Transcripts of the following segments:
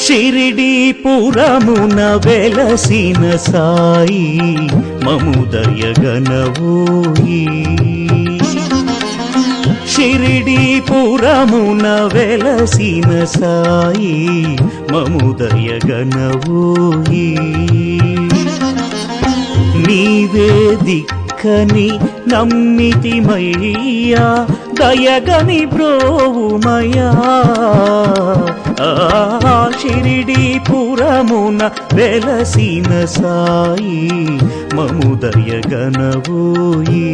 షిరిడి పురమున వెలసిన సాయి మముదయగనవోయి షిరిడి పురమున వెలసిన సాయి మముదయగనవోయి నీవే దిక్కని నమ్మితిమయ్యా దయగని బ్రోవుమయా ఆ షిరిడి పురమున వెలసిన సాయి మముదయగనవోయి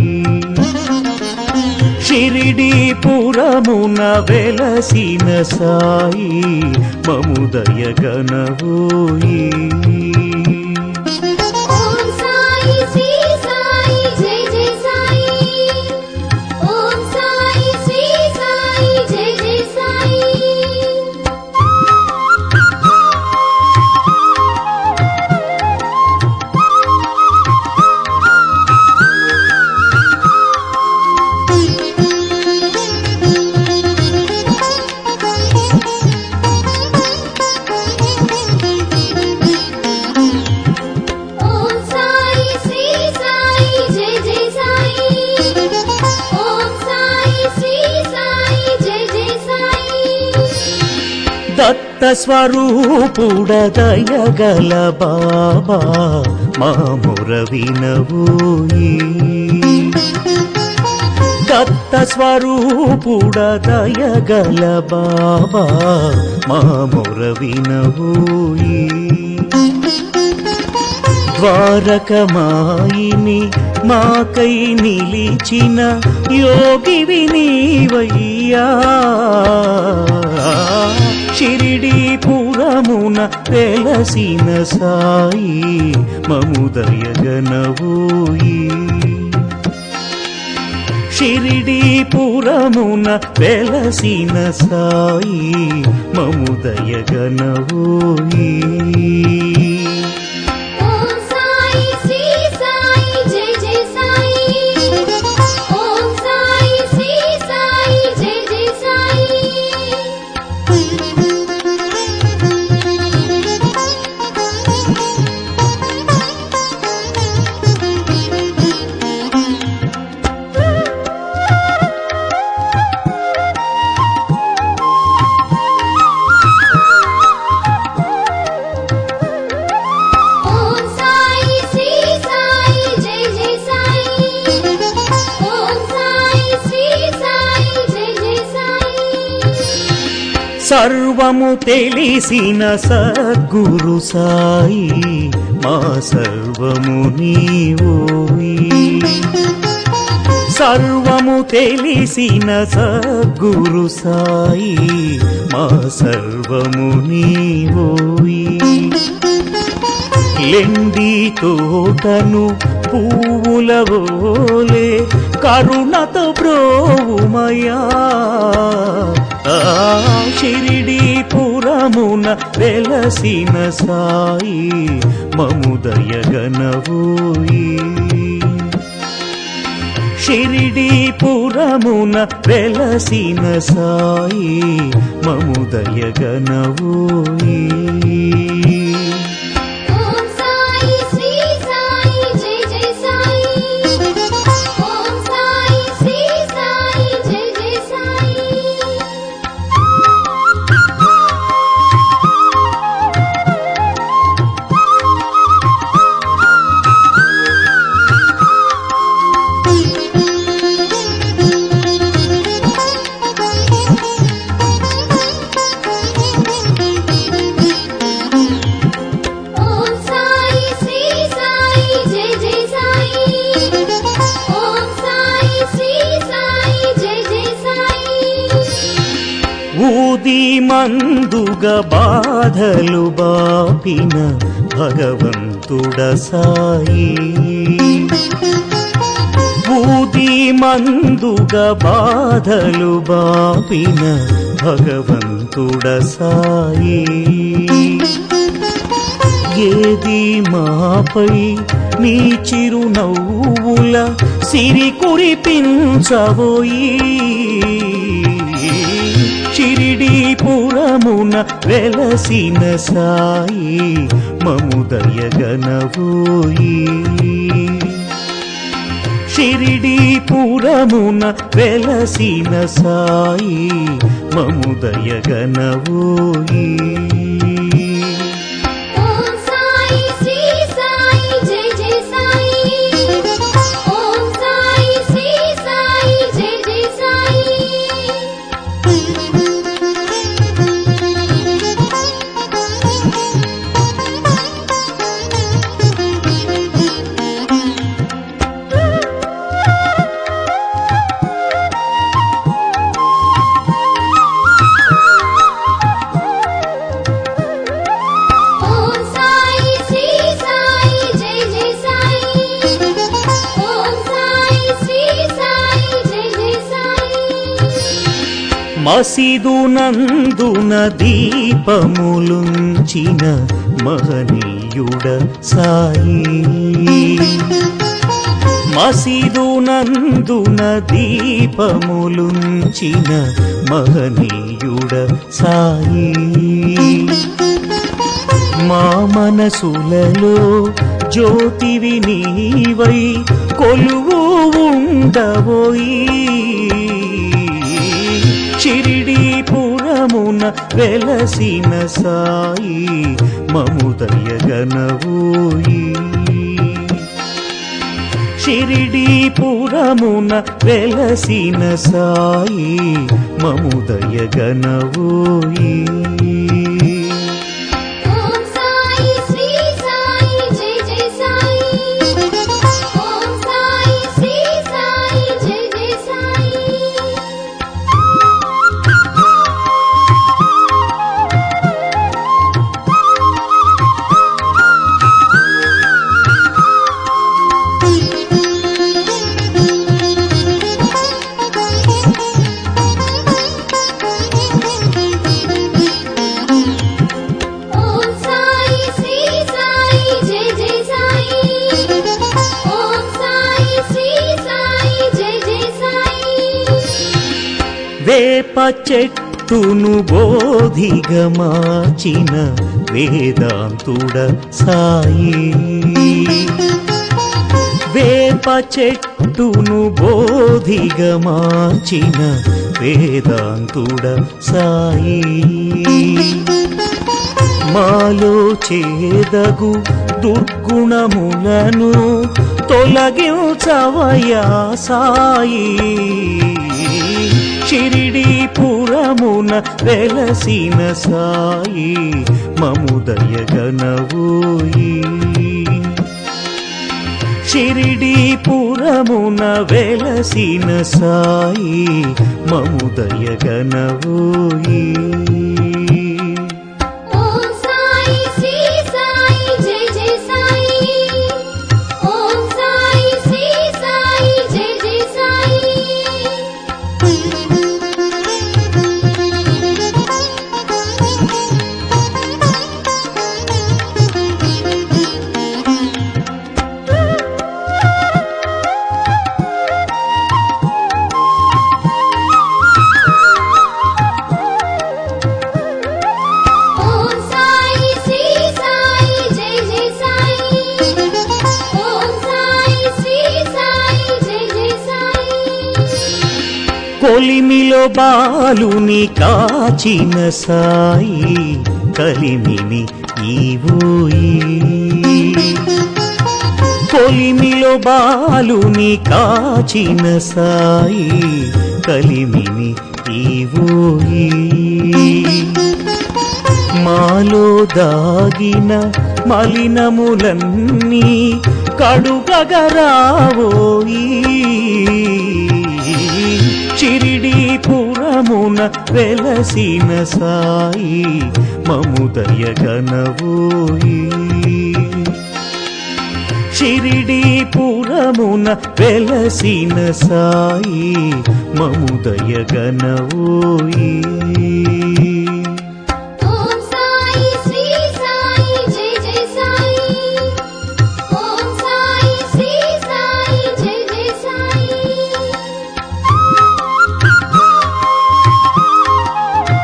షిరిడి పురమున వెలసిన సాయి మముదయగనవోయి ఓం సాయి శ్రీ సాయి జై జై సాయి ఓం సాయి శ్రీ సాయి జై జై సాయి ఓం సాయి శ్రీ సాయి జై జై సాయి ఓం సాయి శ్రీ సాయి జై జై సాయి దత్త స్వరూపుడ దయగల బాబా మాముర వినవోయి దత్త స్వరూపుడ దయగల బాబా మాముర వినవోయి ద్వారకమాయిని మాకై నిలిచిన యోగి వినీవయ్యా షిరిడి పురమున వెలసిన సాయి మముదయగనవోయి షిరిడి పురమున వెలసిన సాయి మముదయగనవోయి ఓం సాయి శ్రీ సాయి జై జై సాయి ఓం సాయి శ్రీ సాయి జై జై సాయి ఓం సాయి శ్రీ సాయి జై జై సాయి ఓం సాయి శ్రీ సాయి జై జై సాయి సర్వము తెలిసిన సద్గురు సాయి మా సర్వము నీవోయి సర్వము తెలిసిన సద్గురు సాయి మా సర్వము నీవోయి లెండి తోటను పువ్వులవోలే కరుణతో బ్రోవుమయా ఆ షిరిడి పురమున వెలసిన సాయి మముదయగనవోయి షిరిడి పురమున వెలసిన సాయి మముదయగనవోయి ఓం సాయి శ్రీ సాయి జై జై సాయి ఓం సాయి శ్రీ సాయి జై జై సాయి ఓం సాయి శ్రీ సాయి జై జై సాయి ఓం సాయి శ్రీ సాయి జై జై సాయి ఊది మందుగ బాధలు బాపిన భగవంతుడ సాయి ఊది మందుగ బాధలు బాపిన భగవంతుడ సాయి ఏది మాపై నీ చిరునవ్వుల సిరి కురిపించబోయి షిరిడీపురమున వెలసిన సాయి మముదయగనవోయి షిరిడీపురమున వెలసిన సాయి మముదయగనవోయి ఓం సాయి శ్రీ సాయి జై జై సాయి ఓం సాయి శ్రీ సాయి జై జై సాయి ఓం సాయి శ్రీ సాయి జై జై సాయి ఓం సాయి శ్రీ సాయి జై జై సాయి మసిదునందున దీపములుంచిన మహనీయుడ సాయి మసిదునందున దీపములుంచిన మహనీయుడ సాయి మా మనసులలో జ్యోతివి నీవై కొలువు ఉండబోయి చిరిడీపురమున వెలసిన సాయి మముదయగనవోయి షిరిడీపురమున వెలసిన సాయి మముదయగనవోయి ఓం సాయి శ్రీ సాయి జై జై సాయి ఓం సాయి శ్రీ సాయి జై జై సాయి ఓం సాయి శ్రీ సాయి జై జై సాయి ఓం సాయి శ్రీ సాయి జై జై సాయి వేప చెట్టును బోధిగా మార్చిన వేదాంతుడ సాయి వేప చెట్టును బోధిగా మార్చిన వేదాంతుడ సాయి మాలో చేదగు దుర్గుణములను తొలగించవయా సాయి షిరిడీపురమున వెలసిన సాయి మముదయగనవోయి షిరిడీపురమున వెలసిన సాయి మముదయగనవోయి ఓం సాయి శ్రీ సాయి జై జై సాయి ఓం సాయి శ్రీ సాయి జై జై సాయి ఓం సాయి శ్రీ సాయి జై జై సాయి ఓం సాయి శ్రీ సాయి జై జై సాయి కొలిమిలో బాలుని కాచిన సాయి కలిమిని ఈవోయి కొలిమిలో బాలుని కాచిన సాయి కలిమిని ఈవోయి మాలో దాగిన మలినములన్నీ కడుగగరావోయి చిరిడీపురమున వెలసిన సాయి మముదయగనవోయి షిరిడీపురమున వెలసిన సాయి మముదయగనవోయి ఓం సాయి శ్రీ సాయి జై జై సాయి ఓం సాయి శ్రీ సాయి జై జై సాయి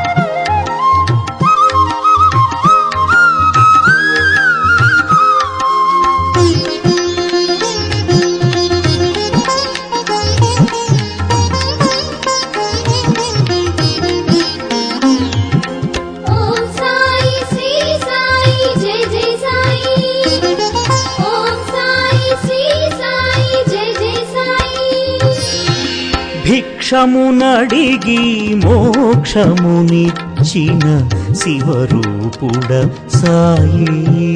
భిక్షమునడిగి మోక్షమునిచ్చిన శివరూపుడ సాయి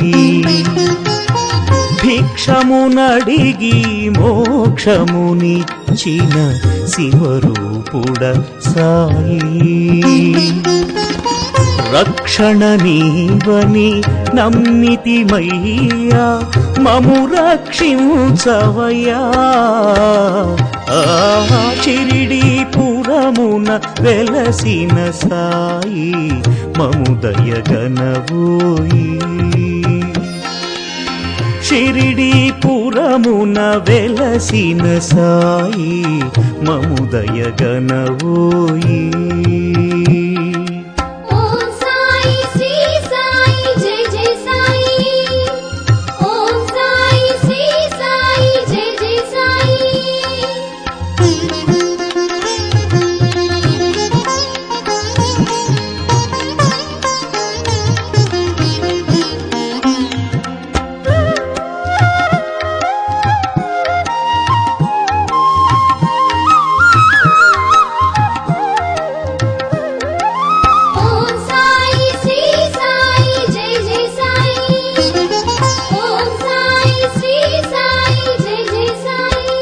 భిక్షమునడిగి మోక్షమునిచ్చిన శివరూపుడ సాయి రక్షణ నీవని నమ్మితిమయ్యా మము రక్షించవయ్యా ఆ చిరిడి పురమున వెలసిన సాయి మము దయగనవోయి షిరిడి పురమున వెలసిన సాయి మము దయగనవోయి ఓం సాయి శ్రీ సాయి జై జై సాయి ఓం సాయి శ్రీ సాయి జై జై సాయి ఓం సాయి శ్రీ సాయి జై జై సాయి ఓం సాయి శ్రీ సాయి జై జై సాయి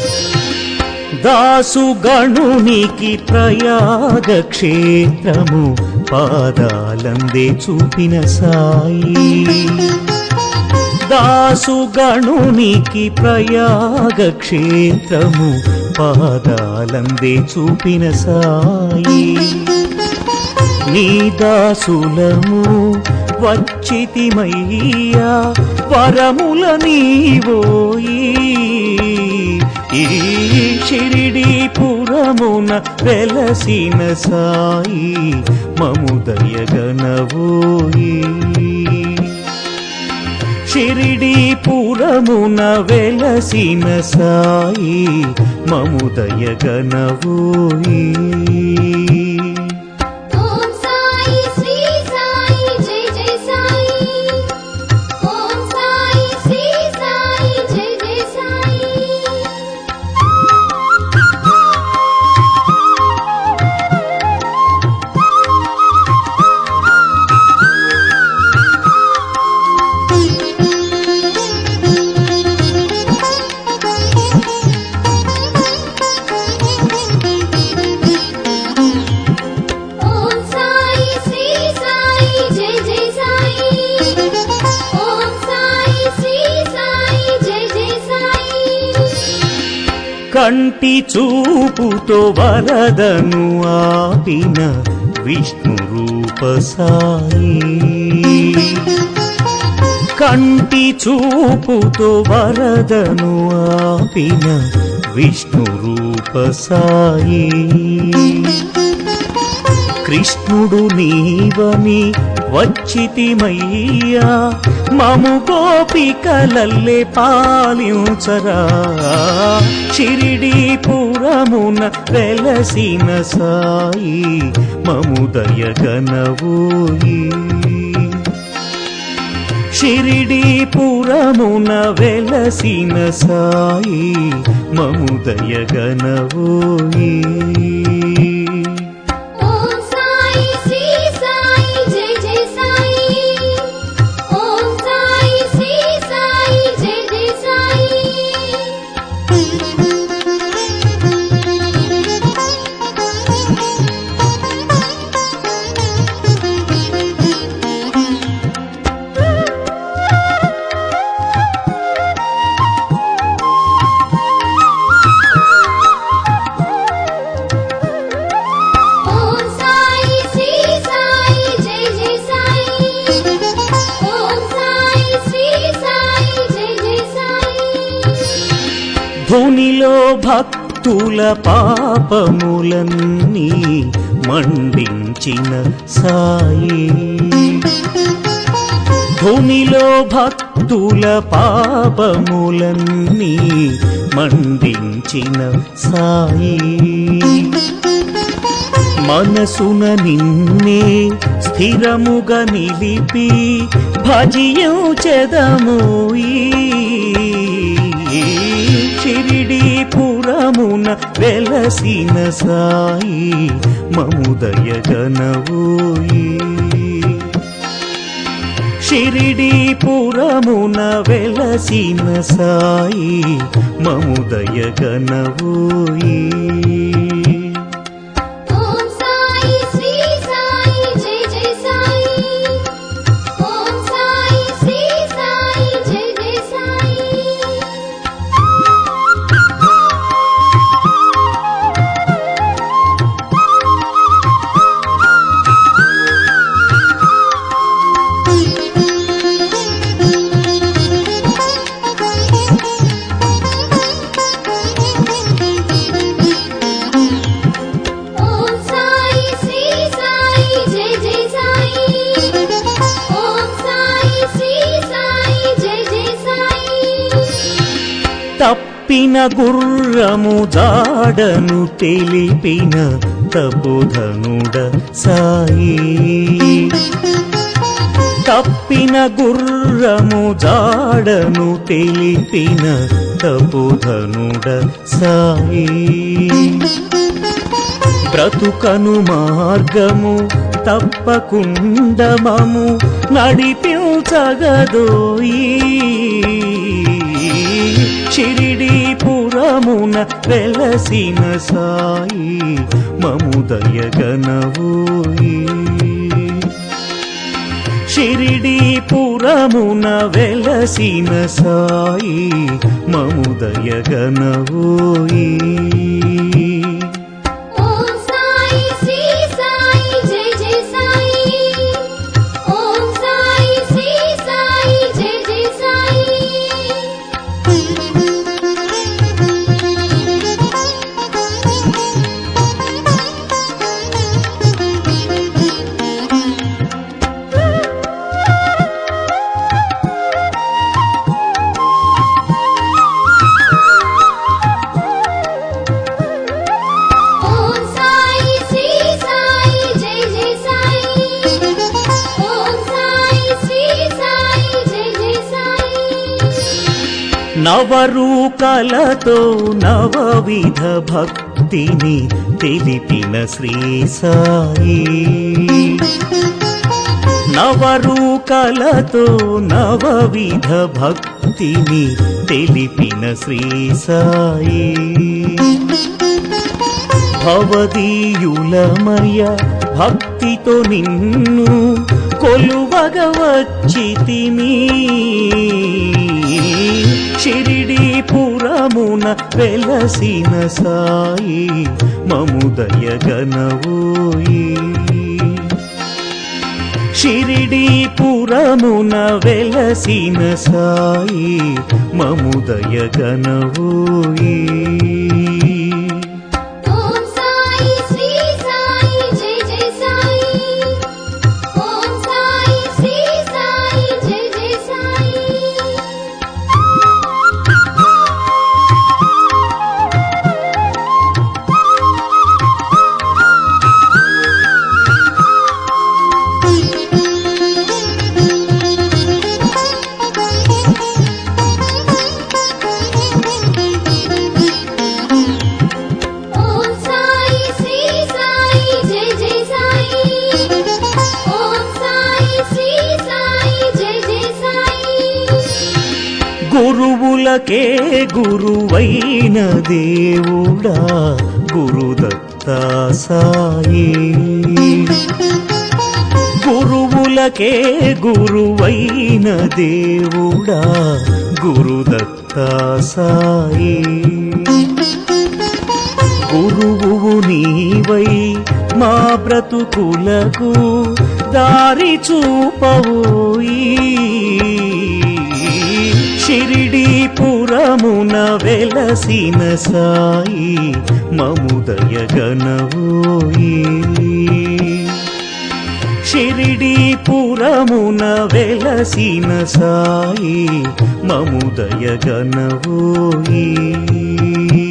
దాసు గణునికి ప్రయాగ క్షేత్రము పాదాలందే చూపిన సాయి దాసు గణునికి ప్రయాగ క్షేత్రము పాదాలందే చూపిన సాయి నీ దాసులము వచ్చితిమయ్యా వరముల నీవోయి ఈ షిరిడి పురమున వెలసిన సాయి మము దయగనవోయి షిరిడి పురమున వెలసిన సాయి మము దయగనవోయి ఓం సాయి శ్రీ సాయి జై జై సాయి ఓం సాయి శ్రీ సాయి జై జై సాయి ఓం సాయి శ్రీ సాయి జై జై సాయి ఓం సాయి శ్రీ సాయి జై జై సాయి కంటి చూపుతో వరదను ఆపిన విష్ణు రూప సాయి కంటి చూపుతో వరదను ఆపిన విష్ణు రూప సాయి కృష్ణుడు నీవని వచ్చితిమయ్యా మము గోపికలల్లే పాలించరా షిరిడి పురమున వెలసిన సాయి మము దయగనవోయి షిరిడి పురమున వెలసిన సాయి మము దయగనవోయి ఓం సాయి శ్రీ సాయి జై జై సాయి ఓం సాయి శ్రీ సాయి జై జై సాయి ఓం సాయి శ్రీ సాయి జై జై సాయి ఓం సాయి శ్రీ సాయి జై జై సాయి భూనిలో భక్తుల పాపములన్నీ మండించిన సాయి భూమిలో భక్తుల పాపములన్నీ మండించిన సాయి మనసున నిన్నే స్థిరముగా నిలిపి భజించెదము ఈ షిరిడి పురము పురమున వెలసిన సాయి మముదయ గనవోయి షిరిడి పురమున వెలసిన సాయి మముదయ గనవోయి ఓం సాయి శ్రీ సాయి జై జై సాయి ఓం సాయి శ్రీ సాయి జై జై సాయి ఓం సాయి శ్రీ సాయి జై జై సాయి ఓం సాయి శ్రీ సాయి జై జై సాయి తప్పిన గుర్రము జాడను తెలిపిన తపోధనుడ సాయి తప్పిన గుర్రము జాడను తెలిపిన తపోధనుడ సాయి బ్రతుకను మార్గము తప్పకుండమము నడిపించగదోయి చిరిడి పురమున వెలసిన సాయి మముదయ గనవోయి షిరిడి పురమున వెలసిన సాయి మముదయ గనవోయి ఓం సాయి శ్రీ సాయి జై జై సాయి ఓం సాయి శ్రీ సాయి జై జై సాయి ఓం సాయి శ్రీ సాయి జై జై సాయి ఓం సాయి శ్రీ సాయి జై జై సాయి నవరూకలతో నవవిధ భక్తిని తెలిపిన శ్రీ సాయి నవరూకలతో నవవిధ భక్తిని తెలిపిన శ్రీ సాయి భవదీయులమయ భక్తితో నిన్ను కొలువగ వచ్చితిమి షిరిడి పురమున వెలసిన సాయి మముదయ గనవోయి షిరిడి పురమున వెలసిన సాయి మముదయ గనవోయి ఓం సాయి శ్రీ సాయి జై జై సాయి ఓం సాయి శ్రీ సాయి జై జై సాయి ఓం సాయి శ్రీ సాయి జై జై సాయి ఓం సాయి శ్రీ సాయి జై జై సాయి గురువులకే గురువైన దేవుడా గురుదత్తా సాయి గురువులకే గురువైన దేవుడా గురుదత్తా సాయి గురువు నీవై మా బ్రతుకులకు దారి చూపవోయి షిరిడి పురమున వెలసిన సాయి మముదయ గనవోయి షిరిడి పురమున వెలసిన సాయి మముదయ గనవోయి